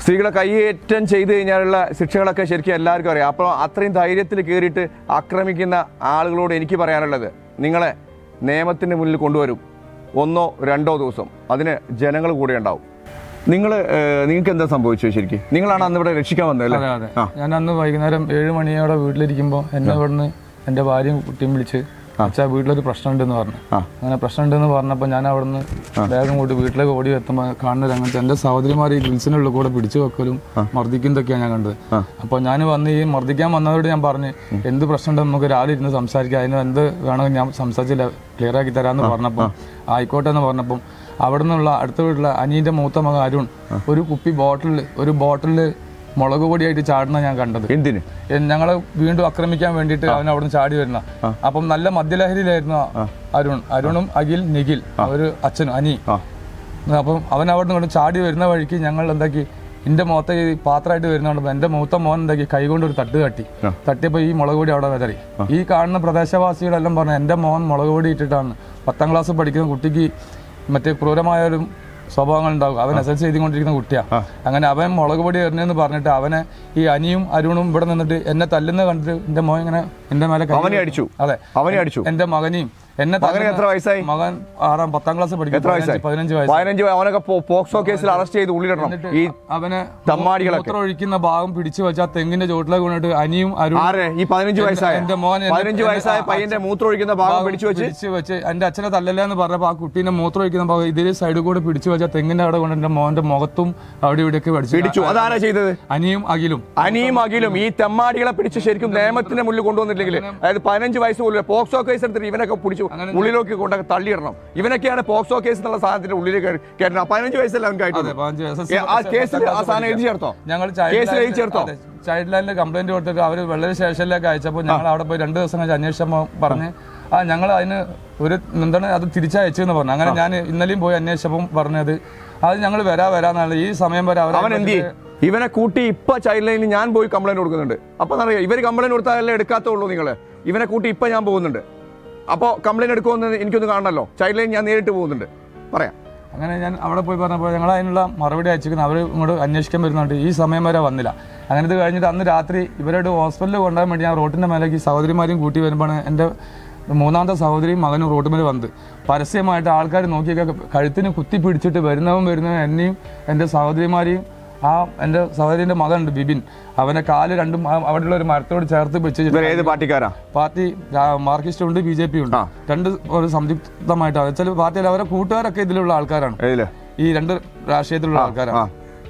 സ്ത്രീകളെ കൈയേറ്റം ചെയ്തു കഴിഞ്ഞാലുള്ള ശിക്ഷകളൊക്കെ ശരിക്കും എല്ലാവർക്കും അറിയാം അപ്പോൾ അത്രയും ധൈര്യത്തിൽ കയറിയിട്ട് ആക്രമിക്കുന്ന ആളുകളോട് എനിക്ക് പറയാനുള്ളത് നിങ്ങളെ നിയമത്തിന് മുന്നിൽ കൊണ്ടുവരും ഒന്നോ രണ്ടോ ദിവസം അതിന് ജനങ്ങൾ കൂടെ ഉണ്ടാവും നിങ്ങൾ നിങ്ങൾക്ക് എന്താ സംഭവിച്ചത് ശരിക്കും നിങ്ങളാണ് അന്ന് ഇവിടെ രക്ഷിക്കാൻ വന്നത് അതെ അല്ലേ അതെ ആ. ഞാൻ അന്ന് വൈകുന്നേരം ഏഴ് മണിയോടെ വീട്ടിലിരിക്കുമ്പോൾ എന്നെ ഇവിടുന്ന് എൻ്റെ ഭാര്യയും കുട്ടിയും വിളിച്ച് അച്ഛാ വീട്ടിലൊരു പ്രശ്നം ഉണ്ടെന്ന് പറഞ്ഞു ആ. അങ്ങനെ പ്രശ്നം ഉണ്ടെന്ന് പറഞ്ഞപ്പോൾ ഞാൻ അവിടുന്ന് വേഗം കൂട്ടി വീട്ടിലേക്ക് ഓടി എത്തുമ്പോൾ കാണുന്ന രംഗത്ത് എൻ്റെ സഹോദരിമാർ ഈ ഗ്രിൽസിനുള്ളിൽ കൂടെ പിടിച്ചു വെക്കലും മർദ്ദിക്കുന്നതൊക്കെയാണ് ഞാൻ കണ്ടത് അപ്പോൾ ഞാൻ വന്ന് ഈ മർദ്ദിക്കാൻ വന്നതോട് ഞാൻ പറഞ്ഞു എന്ത് പ്രശ്നമുണ്ടെന്ന് നമുക്ക് രാവിലെ ഇരുന്ന് സംസാരിക്കാം അതിന് എന്ത് വേണമെങ്കിൽ ഞാൻ സംസാരിച്ചില്ല ക്ലിയർ ആക്കി തരാമെന്ന് പറഞ്ഞപ്പോൾ ആയിക്കോട്ടെ എന്ന് പറഞ്ഞപ്പം അവിടെ നിന്നുള്ള അടുത്ത വീട്ടിലെ അനിയൻ്റെ മൂത്ത മകൻ അരുൺ ഒരു കുപ്പി ബോട്ടിൽ ഒരു ബോട്ടിൽ മുളക് പൊടിയായിട്ട് ചാടുന്ന ഞാൻ കണ്ടത് എന്തിന് ഞങ്ങളെ വീണ്ടും ആക്രമിക്കാൻ വേണ്ടിയിട്ട് അവൻ അവിടുന്ന് ചാടി വരുന്ന അപ്പം നല്ല മദ്യലഹരിയിലായിരുന്നു അരുൺ അരുണും അഖിൽ നിഖിൽ ഒരു അച്ഛനും അനി ആ. അപ്പം അവൻ അവിടെ നിന്ന് ചാടി വരുന്ന വഴിക്ക് ഞങ്ങൾ എന്താക്കി എന്റെ മുഖത്തെ ഈ പാത്രമായിട്ട് വരുന്നതുകൊണ്ട് എന്റെ മൂത്ത മോൻ എന്താക്കി കൈകൊണ്ട് ഒരു തട്ട് തട്ടി തട്ടിയപ്പോൾ ഈ മുളക് പൊടി അവിടെ വരറി ഈ കാണുന്ന പ്രദേശവാസികളെല്ലാം പറഞ്ഞു എന്റെ മോൻ മുളക് പൊടി ഇട്ടിട്ടാണ് പത്താം ക്ലാസ് പഠിക്കുന്ന കുട്ടിക്ക് മറ്റേ ക്രൂരമായ ഒരു സ്വഭാവങ്ങൾ ഉണ്ടാവും അവൻ എസ് എൽ സി എഴുതിക്കൊണ്ടിരിക്കുന്ന കുട്ടിയാ അങ്ങനെ അവൻ മുളക് പൊടി എറിഞ്ഞെന്ന് പറഞ്ഞിട്ട് അവനെ ഈ അനിയും അരുണും ഇവിടെ നിന്നിട്ട് എന്നെ തല്ലുന്ന കണ്ടിട്ട് എന്റെ മോൻ ഇങ്ങനെ എന്റെ മേലെ കൈ അവനെ അടിച്ചു അതെ അവനെ അടിച്ചു എന്റെ മകനെയും എന്നെ മകന് തല്ലുന്ന- എത്ര വയസ്സായി? മകൻ ആറാം പത്താം ക്ലാസ് പഠിക്കും എത്ര വയസ്സായി പതിനഞ്ച് വയസ്സ് പതിനഞ്ച് വയ- അവനൊക്കെ പോ- പോക്സോ കേസിൽ അറസ്റ്റ് ചെയ്ത് ഉള്ളിലിടണം ഈ അവനെ തമ്മാടികളൊക്കെ. മൂത്രം ഒഴിക്കുന്ന ഭാഗം പിടിച്ചു വെച്ച ആ തെങ്ങിന്റെ ചോട്ടിലേക്ക് കൊണ്ടിട്ട് അനിയും അരുണും ആരെ ഈ പതിനഞ്ച് എന്റെ- വയസ്സായ എന്റെ മോൻ എന്നെ- പതിനഞ്ച് എന്നെ- വയസ്സായ ആ- പയ്യന്റെ മൂത്രം ഒഴിക്കുന്ന ഭാഗം പിടിച്ചു വെച്ച് പിടിച്ചു വെച്ച് എന്റെ അച്ഛനെ തല്ലല്ല എന്ന് പറഞ്ഞപ്പോ ആ കുട്ടീനെ മൂത്രം ഒഴിക്കുന്ന ഭാഗം ഇതിൽ സൈഡിൽ കൂടെ പിടിച്ചു വെച്ച തെങ്ങിന്റെ അവിടെ കൊണ്ട് എന്റെ മോന്റെ മുഖത്തും അവിടെ ഇവിടെയൊക്കെ പിടിച്ചു അതാരാ ചെയ്തത് അനിയും അഖിലും അനിയും അഖിലും ഈ തെമ്മാടികളെ പിടിച്ച് ശരിക്കും നിയമത്തിന്റെ മുന്നിൽ കൊണ്ടുവന്നില്ലെങ്കിൽ അതായത് പതിനഞ്ച് വയസ്സ് പോലും പോക്സോ കേസ് എടുത്തിട്ട് ഇവനൊക്കെ പിടിച്ചു ഉള്ളിലേക്ക് കൊണ്ടൊക്കെ തള്ളിയിടണം ഇവനൊക്കെയാണ് പോക്സോ കേസ് എന്നുള്ള സാധനത്തിന്റെ ഉള്ളിലേക്ക് കയറ്റണം പതിനഞ്ച് വയസ്സല്ല അവൻ അതെ, ആയിട്ടുള്ളൂ പതിനഞ്ച് വയസ്സ് ഏ, ആ കേസിൽ ആ സാധനം എഴുതി ചേർത്തോ ഞങ്ങൾ കേസിൽ എഴുതി ചേർത്തോ ചൈൽഡ് ലൈനിൽ കംപ്ലൈന്റ് കൊടുത്തിട്ട് അവർ വെള്ളരി സ്റ്റേഷനിലേക്ക് അയച്ചപ്പോൾ ഞങ്ങൾ അവിടെ പോയി രണ്ട് ദിവസം കഴിഞ്ഞ് അന്വേഷിച്ചപ്പോൾ പറഞ്ഞ് ആ ഞങ്ങൾ അതിന് ഒരു എന്താണ് അത് തിരിച്ചയച്ചെന്ന് പറഞ്ഞു അങ്ങനെ ഞാൻ ഇന്നലെയും പോയി അന്വേഷിച്ചപ്പം പറഞ്ഞത് അത് ഞങ്ങൾ വരാ വരാന്നുള്ള ഈ സമയം വരെ അവൻ എന്ത് ചെയ്യും ഇവനെ കൂട്ടി ഇപ്പൊ ചൈൽഡ് ലൈനിൽ ഞാൻ പോയി കംപ്ലൈന്റ് കൊടുക്കുന്നുണ്ട് അപ്പൊ അറിയാം ഇവർ കംപ്ലൈന്റ് കൊടുത്താലേ എടുക്കാത്തുള്ളൂ നിങ്ങൾ ഇവനെ കൂട്ടി ഇപ്പൊ ഞാൻ പോകുന്നുണ്ട് അപ്പോൾ കംപ്ലൈന്റ് എടുക്കുമെന്ന് എനിക്കൊന്ന് കാണണമല്ലോ ചൈൽഡ് ലൈൻ ഞാൻ നേരിട്ട് പോകുന്നുണ്ട് പറയാം അങ്ങനെ ഞാൻ അവിടെ പോയി പറഞ്ഞപ്പോൾ ഞങ്ങൾ അതിനുള്ള മറുപടി അയച്ചിരിക്കുന്നു അവർ ഇങ്ങോട്ട് അന്വേഷിക്കാൻ വരുന്നുണ്ട് ഈ സമയം വരെ വന്നില്ല അങ്ങനെ ഇത് കഴിഞ്ഞിട്ട് അന്ന് രാത്രി ഇവരോട് ഹോസ്പിറ്റലിൽ കൊണ്ടുപോകാൻ വേണ്ടി ഞാൻ റോട്ടിൻ്റെ മേലേക്ക് ഈ സഹോദരിമാരെയും കൂട്ടി വരുമ്പോൾ എൻ്റെ മൂന്നാമത്തെ സഹോദരിയും മകനും റോഡ് മേലെ വന്നത് പരസ്യമായിട്ട് ആൾക്കാർ നോക്കിയൊക്കെ കഴുത്തിന് കുത്തി പിടിച്ചിട്ട് വരുന്നവൻ വരുന്നവൻ എന്നെയും എൻ്റെ സഹോദരിമാരെയും ആ എൻ്റെ സഹോദരിൻ്റെ മകനുണ്ട് ബിബിൻ അവൻ്റെ കാല് രണ്ടും ആ- അവിടെയുള്ള ഒരു മരത്തോട് ചേർത്ത് വെച്ച് ഇവർ ഏത് പാർട്ടിക്കാരാ പാർട്ടി രാ- മാർക്സിസ്റ്റ് ഉണ്ട് ബി ജെ പി ഉണ്ട് ആ. രണ്ട് ഒരു സംയുക്തമായിട്ടാണ് വെച്ചാൽ പാർട്ടിയിൽ അവരെ കൂട്ടുകാരൊക്കെ ഇതിലുള്ള ആൾക്കാരാണ് ഏതില് ഈ രണ്ട് രാഷ്ട്രീയത്തിലുള്ള ആൾക്കാരാണ് ആ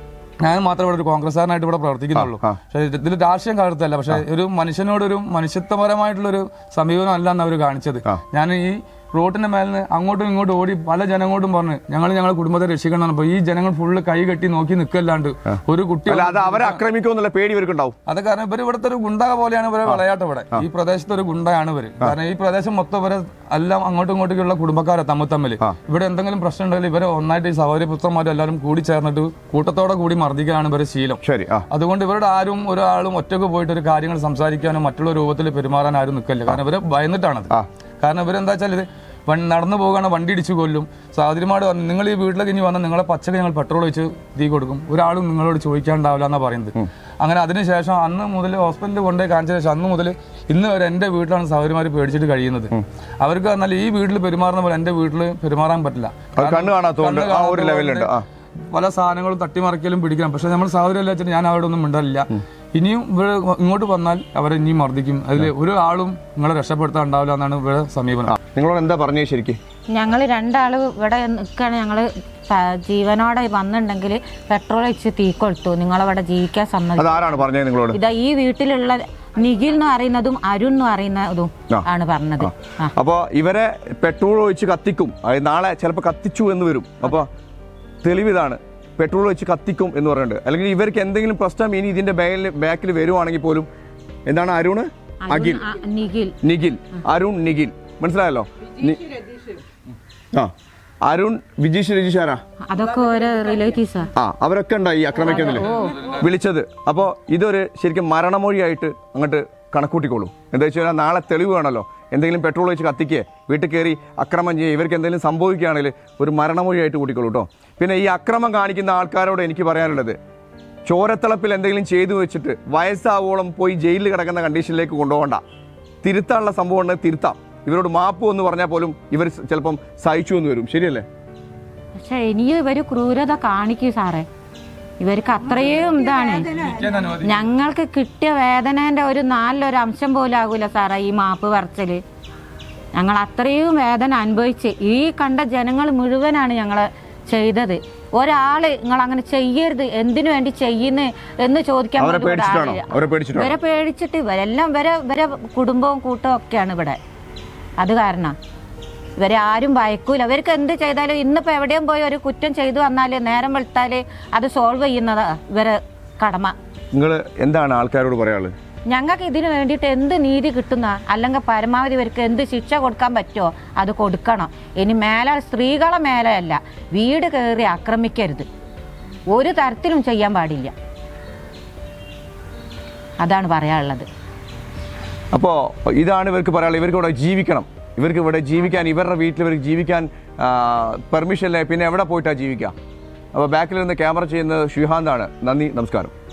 ഞാൻ മാത്രമേ ഇവിടെ ഒരു കോൺഗ്രസ്സുകാരനായിട്ട് ഇവിടെ പ്രവർത്തിക്കുന്നുള്ളൂ ആ. പക്ഷേ ഇതിൽ രാഷ്ട്രീയം കലർത്തല്ല പക്ഷേ ഒരു മനുഷ്യനോട് ഒരു മനുഷ്യത്വപരമായിട്ടുള്ള ഒരു സമീപനം അല്ല അവർ കാണിച്ചത് ഞാൻ ഈ റോഡിന്റെ മേലിൽ നിന്ന് അങ്ങോട്ടും ഇങ്ങോട്ടും ഓടി പല ജനങ്ങളോടും പറഞ്ഞു ഞങ്ങൾ ഞങ്ങളുടെ കുടുംബത്തെ രക്ഷിക്കണം അപ്പൊ ഈ ജനങ്ങൾ ഫുള്ള് കൈ കെട്ടി നോക്കി നിൽക്കല്ലാണ്ട് ഒരു കുട്ടി അല്ല അത് അവരെ ആക്രമിക്കുമെന്നുള്ള പേടി ഇവർക്കുണ്ടാവും അത് കാരണം ഇവർ ഇവിടുത്തെ ഒരു ഗുണ്ട പോലെയാണ് ഇവരെ വിളയാട്ടം ഇവിടെ ഈ പ്രദേശത്തെ ഒരു ഗുണ്ടയാണ് ഇവര് കാരണം ഈ പ്രദേശം മൊത്തം ഇവരെ എല്ലാം അങ്ങോട്ടും ഇങ്ങോട്ടേക്കുള്ള കുടുംബക്കാരെ തമ്മിൽ തമ്മിൽ ഇവിടെ എന്തെങ്കിലും പ്രശ്നം ഉണ്ടെങ്കിൽ ഇവരെ ഒന്നായിട്ട് ഈ സഹോദരപുത്രന്മാരും എല്ലാവരും കൂടി ചേർന്നിട്ട് കൂട്ടത്തോടെ കൂടി മർദ്ദിക്കാനാണ് ഇവരെ ശീലം ശരി ആ അതുകൊണ്ട് ഇവരുടെ ആരും ഒരാളും ഒറ്റക്ക് പോയിട്ട് ഒരു കാര്യങ്ങൾ സംസാരിക്കാനോ മറ്റുള്ള രൂപത്തിൽ പെരുമാറാൻ ആരും നിൽക്കില്ല കാരണം ഇവരെ ഭയന്നിട്ടാണത് കാരണം ഇവരെന്താ വെച്ചാൽ ഇത് വൺ- നടന്നു പോകുകയാണ് വണ്ടി ഇടിച്ചു കൊല്ലും സാഹചര്യമാട് പറഞ്ഞു നിങ്ങൾ ഈ വീട്ടിലേക്ക് ഇനി വന്നാൽ നിങ്ങളെ പച്ചക്ക് ഞങ്ങൾ പെട്രോൾ ഒഴിച്ച് തീ കൊടുക്കും ഒരാളും നിങ്ങളോട് ചോദിക്കാണ്ടാവില്ല എന്നാ പറയുന്നത് അങ്ങനെ അതിനുശേഷം അന്ന് മുതൽ ഹോസ്പിറ്റലിൽ കൊണ്ടുപോയി കാണിച്ച ശേഷം അന്ന് മുതൽ ഇന്ന് വരെ എൻ്റെ വീട്ടിലാണ് സഹോദരിമാർ പേടിച്ചിട്ട് കഴിയുന്നത് അവർക്ക് പറഞ്ഞാൽ ഈ വീട്ടിൽ പെരുമാറുന്ന പോലെ എൻ്റെ വീട്ടിൽ പെരുമാറാൻ പറ്റില്ല അത് കണ്ണ് കാണാത്തതുകൊണ്ട് കണ്ണ് ആ ഒരു ലെവലുണ്ട് ആ പല സാധനങ്ങളും തട്ടിമറിക്കലും പിടിക്കണം പക്ഷെ നമ്മൾ സൗകര്യം വെച്ചിട്ട് ഞാൻ അവിടെ ഒന്നും മിണ്ടലില്ല ഇനിയും ഇവിടെ ഇങ്ങോട്ട് വന്നാൽ അവരെ ഇനിയും മർദ്ദിക്കും അതിൽ ഒരു ആളും നിങ്ങളെ രക്ഷപ്പെടുത്താൻ ഉണ്ടാവില്ല എന്നാണ് ഇവിടെ സമീപനം നിങ്ങളോട് എന്താ പറഞ്ഞേ ശരിക്കും ഞങ്ങൾ രണ്ടാള് ഇവിടെ നിൽക്കുകയാണ് ഞങ്ങൾ ജീവനോടെ വന്നിട്ടുണ്ടെങ്കിൽ പെട്രോൾ ഒഴിച്ച് തീ കൊടുത്തു നിങ്ങളവിടെ ജീവിക്കാൻ സമ്മതിച്ചു അത് ആരാണ് പറഞ്ഞത് നിങ്ങളോട് ഇതാ ഈ വീട്ടിലുള്ള നിഖിൽ എന്ന് പറയുന്നതും അരുൺ എന്ന് പറയുന്നതും ആ. ആണ് പറഞ്ഞത് ആ അപ്പോ ഇവരെ പെട്രോൾ ഒഴിച്ച് കത്തിക്കും അത് നാളെ ചിലപ്പോൾ കത്തിച്ചു എന്ന് വരും അപ്പൊ തെളിവിതാണ് പെട്രോൾ ഒഴിച്ച് കത്തിക്കും എന്ന് പറയുന്നുണ്ട് അല്ലെങ്കിൽ ഇവർക്ക് എന്തെങ്കിലും പ്രശ്നം ഇനി ഇതിന്റെ ബാക്കിൽ ബാക്കിൽ വരുവാണെങ്കിൽ പോലും എന്താണ് അരുണ് അഖിൽ ആ, നിഖിൽ നിഖിൽ അരുൺ നിഖിൽ മനസ്സിലായല്ലോ നി- ആ അരുൺ വിജീഷ് രജീഷ് ആരാ അതൊക്കെ ഓരോ റിലേറ്റീവ്സാ ആ അവരൊക്കെ ഉണ്ടായി ഈ ആക്രമിക്കുന്നതിൽ വിളിച്ചത് അപ്പോൾ ഇതൊരു ശരിക്കും മരണമൊഴിയായിട്ട് അങ്ങോട്ട് കണക്കൂട്ടിക്കോളൂ എന്താ വെച്ച് കഴിഞ്ഞാൽ നാളെ തെളിവ് വേണമല്ലോ എന്തെങ്കിലും പെട്രോൾ വെച്ച് കത്തിക്കുക വീട്ടിൽ കയറി അക്രമം ചെയ്യുക ഇവർക്ക് എന്തെങ്കിലും സംഭവിക്കുകയാണെങ്കിൽ ഒരു മരണമൊഴിയായിട്ട് കൂട്ടിക്കോളൂ കേട്ടോ പിന്നെ ഈ അക്രമം കാണിക്കുന്ന ആൾക്കാരോട് എനിക്ക് പറയാനുള്ളത് ചോരത്തിളപ്പിൽ എന്തെങ്കിലും ചെയ്തു വെച്ചിട്ട് വയസ്സാവോളം പോയി ജയിലിൽ കിടക്കുന്ന കണ്ടീഷനിലേക്ക് കൊണ്ടുപോകണ്ട തിരുത്താനുള്ള സംഭവം ഉണ്ടെങ്കിൽ തിരുത്താം ഇവരോട് മാപ്പ് എന്ന് പറഞ്ഞാൽ പോലും ഇവർ ചിലപ്പം സഹിച്ചു എന്ന് വരും ശരിയല്ലേ പക്ഷെ ഇനിയും ഇവര് ക്രൂരത കാണിക്കും സാറേ ഇവർക്ക് അത്രയും ഇതാണ് ഇരിക്കാൻ അനുവദിക്കും ഞങ്ങൾക്ക് കിട്ടിയ വേദനേന്റെ ഒരു നാലിലൊരു അംശം പോലും ആകൂല സാറേ ഈ മാപ്പ് പറച്ചില് ഞങ്ങൾ അത്രയും വേദന അനുഭവിച്ച് ഈ കണ്ട ജനങ്ങൾ മുഴുവനാണ് ഞങ്ങളെ ചെയ്തത് ഒരാള് നിങ്ങൾ അങ്ങനെ ചെയ്യരുത് എന്തിനു വേണ്ടി ചെയ്യുന്നു എന്ന് ചോദിക്കാൻ അവരെ പോലും ഇവിടെ പേടിച്ചിട്ടാണോ ആളില്ല. അവരെ പേടിച്ചിട്ടാണോ ഇവരെ പേടിച്ചിട്ട് ഇവരെല്ലാം ഇവരെ ഇവരെ കുടുംബവും കൂട്ടവും ഒക്കെയാണ് ഇവിടെ അത് കാരണം ഇവരെ ആരും ഭയക്കൂല ഇവർക്ക് എന്ത് ചെയ്താലും ഇന്നിപ്പോ എവിടെയും പോയി ഒരു കുറ്റം ചെയ്തു വന്നാല് നേരം വെളുത്താല് അത് സോൾവ് ചെയ്യുന്നതാ ഇവരെ കടമ നിങ്ങൾ എന്താണ് ആൾക്കാരോട് പറയാനുള്ളത് ഞങ്ങൾക്ക് ഇതിനു വേണ്ടിയിട്ട് എന്ത് നീതി കിട്ടുന്ന അല്ലെങ്കിൽ പരമാവധി ഇവർക്ക് എന്ത് ശിക്ഷ കൊടുക്കാൻ പറ്റുമോ അത് കൊടുക്കണം ഇനി മേലെ സ്ത്രീകളെ മേലെയല്ല വീട് കയറി ആക്രമിക്കരുത് ഒരു തരത്തിലും ചെയ്യാൻ പാടില്ല അതാണ് പറയാനുള്ളത് അപ്പോൾ ഇതാണ് ഇവർക്ക് പറയാനുള്ളത് ഇവർക്ക് ഇവിടെ ജീവിക്കണം ഇവർക്ക് ഇവിടെ ജീവിക്കാൻ ഇവരുടെ വീട്ടിൽ ഇവർക്ക് ജീവിക്കാൻ പെർമിഷൻ ഇല്ല പിന്നെ എവിടെ പോയിട്ടാണ് ജീവിക്കുക അപ്പോൾ ബാക്കിൽ നിന്ന് ക്യാമറ ചെയ്യുന്നത് ഷിഹാന്താണ് നന്ദി നമസ്കാരം